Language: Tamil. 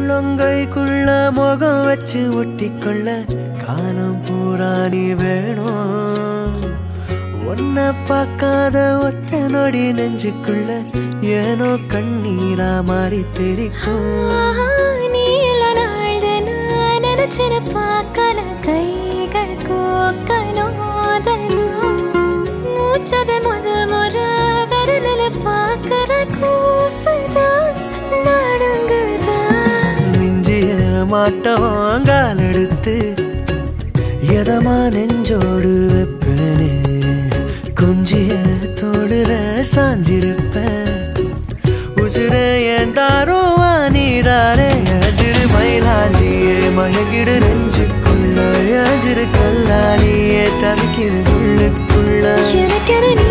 உள்ளங்கைக்குள்ள முகம் வச்சு ஒட்டிக்கொள்ள காலம் பூரா நீ வேணும் உன்னை பார்க்காத ஒத்த நொடி நெஞ்சுக்குள்ள ஏனோ கண்ணீரா மாறி தெரிக்கும் ஆஹா, நீ இல்ல நாள்தனா நினைச்சின பார்க்கல கைகள் கோக்கனோதனும் மூச்சத முத முற விரலில பார்க்கற கூசுதா நடுங்குதா மிஞ்சிய மாட்டோம் கால் எடுத்து எதமா நெஞ்சோடு வைப்பேனே கொஞ்சிய தோடுல சாஞ்சிருப்பேன் உசுர ஏந்தாரோ நீராரே அஜிரு மயிலாஞ்சியே மயங்கிடு நெஞ்சுக்குள்ள அஜிரு கல்லாலியே தவிக்கிற உள்ளுக்குள்ள எனக்கு நீ